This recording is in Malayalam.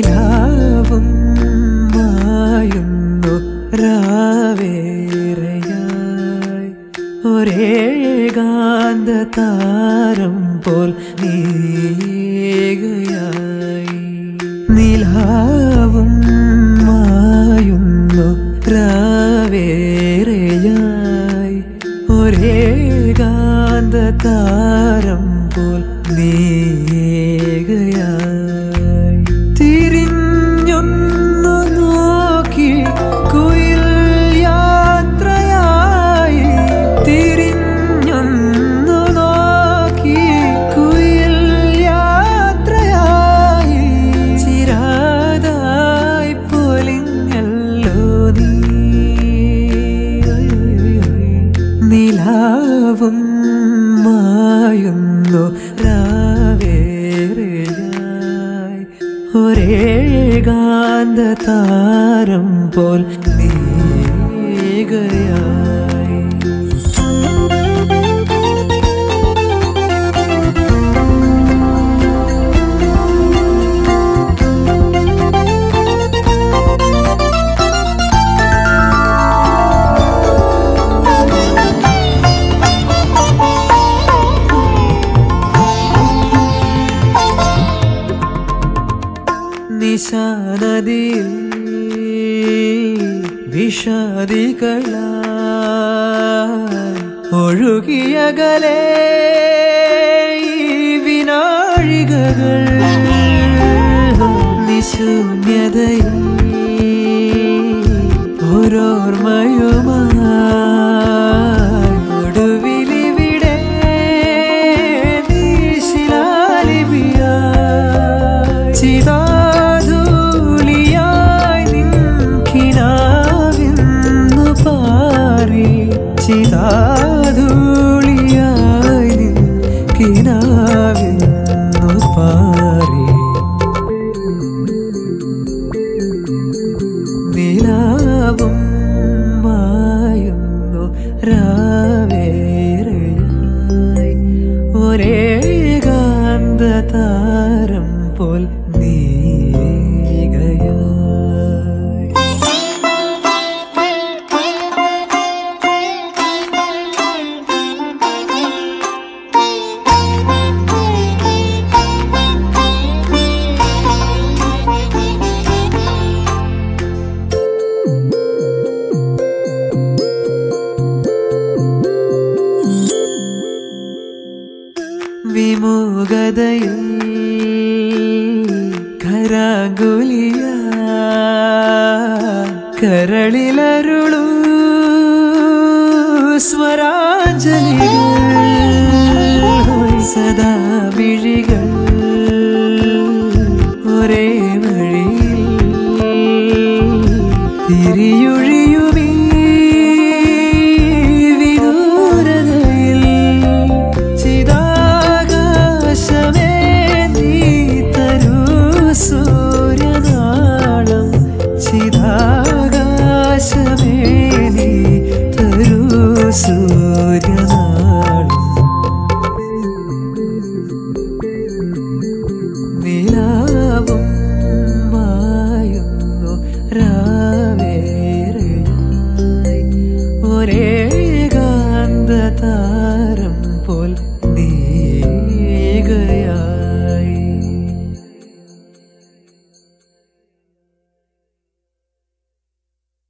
നിലാവും മായുന്നു രാവേറെയായി ഒരേകാന്ത താരം പോൽ നീകയായി നിലാവും മായുന്നു രാവേറെയായി ഒരേകാന്ത താരം പോൽ നീകയായി തിരിഞ്ഞൊന്നു നോക്കി കുയിൽ യാത്രയായി തിരിഞ്ഞൊന്നു നോക്കി കുയിൽ യാത്രയായി ചിരാതായി പൊലിഞ്ഞല്ലോ നീ നിലാവും മായുന്നു രാവേറെയായി ഒരേകാന്ത താരം പോൽ നീകയായി നിശാനദിയിൽ വിഷാദികളായി ഒഴുകിയകലേ ഈ വിനാഴികകൾ നിശൂന്യതയിൽ ഓരോർമ്മയുമായി ഒടുവിലിവിടെ നീശിലാലിപിയായി ചിതാധൂലിയായി നിൻകിനാവിന്നു പാറി ചിതാധൂളിയായി നിൻകിനാവിന്നു പാറി നിലാവും മായുന്നു രാവേറെയായി ഒരേകാന്ത താരം പോൽ നീകയായി വിമുഖതയിൽ കരാകുലിയ കരളിലരുളു സ്വരാഞ്ജലികൾ സദാ മിഴികൾ ഒരേ വഴിയിൽ തിരിയുഴ